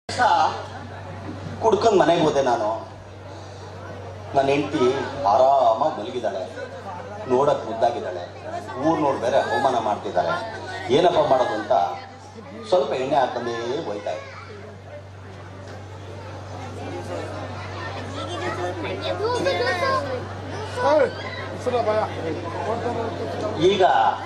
ಕುಡ್ಕೊಂಡು ಮನೆಗೆ ಹೋದೆ ನಾನು ನನ್ನ ಹೆಂಡತಿ ಆರಾಮಾಗಿ ಮಲಗಿದ್ದಾಳೆ ನೋಡಕ್ ಮುದ್ದಾಗಿದ್ದಾಳೆ ಊರು ನೋಡಿ ಬೇರೆ ಅವಮಾನ ಮಾಡ್ತಿದ್ದಾರೆ ಏನಪ್ಪ ಮಾಡೋದು ಅಂತ ಸ್ವಲ್ಪ ಎಣ್ಣೆ ಹಾಕೊಂಡೇ ಹೋಯ್ತಾ ಇದ್ದೆ. ಈಗ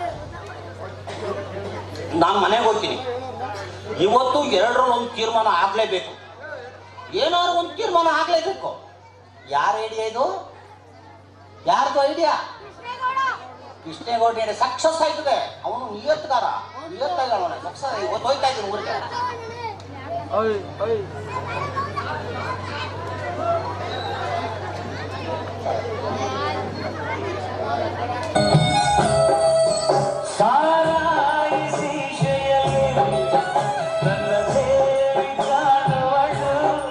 ನಾನು ಮನೆಗೆ ಹೋಗ್ತೀನಿ ಇವತ್ತು ಎರಡರಲ್ಲಿ ಒಂದು ತೀರ್ಮಾನ ಆಗ್ಲೇಬೇಕು ಏನಾದ್ರು ಒಂದು ತೀರ್ಮಾನ ಆಗ್ಲೇಬೇಕು ಯಾರ ಐಡಿಯಾ ಇದು ಯಾರ್ದು ಐಡಿಯಾ ಕೃಷ್ಣೇಗೌಡ ಐಡಿಯಾ ಸಕ್ಸಸ್ ಆಯ್ತದೆ ಅವನು ನಿಯತ್ಗಾರ ನಿಯತ್ತಾಗವನ ಸಕ್ಸಸ್ ಇವತ್ತು ಹೋಯ್ತಾ ಇದ್ದೀನಿ ಊರಿಗೆ ಸಾರಾಯಿಸಿ ಶೆಯಲ್ಲಿ ನನ್ನ ಸೇರಿ ಕಾಣುವಳು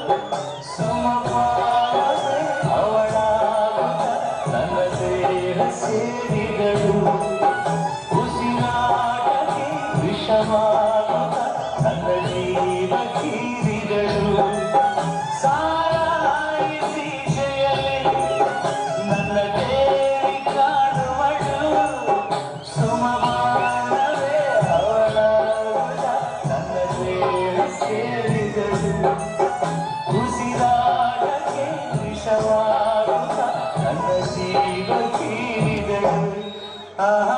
ಸುಮಪಾದೆ ಅವಳಾಗುತ್ತ ನನ್ನ ದೇಹ ಸೇರಿದಳು ಉಸಿರಾಟಕ್ಕೆ ವಿಷವಾಗುತ್ತ ನನ್ನ ಜೀವ ಕೀರಿದಳು ಸಾರಾಯಿಸಿ ಶೆಯಲ್ಲಿ ನನ್ನ ದೇವಿ ಕಾಣುವಳು ಸುಮಮಾನವೇ ಅವಳ ನನ್ನ ದೇಹ ಸೇರಿದಳು ಉಸಿರಾಟಕ್ಕೆ ವಿಷವಾಗುತ್ತ ನನ್ನ ಜೀವ ಕೀರಿದಳು ಆಹಾ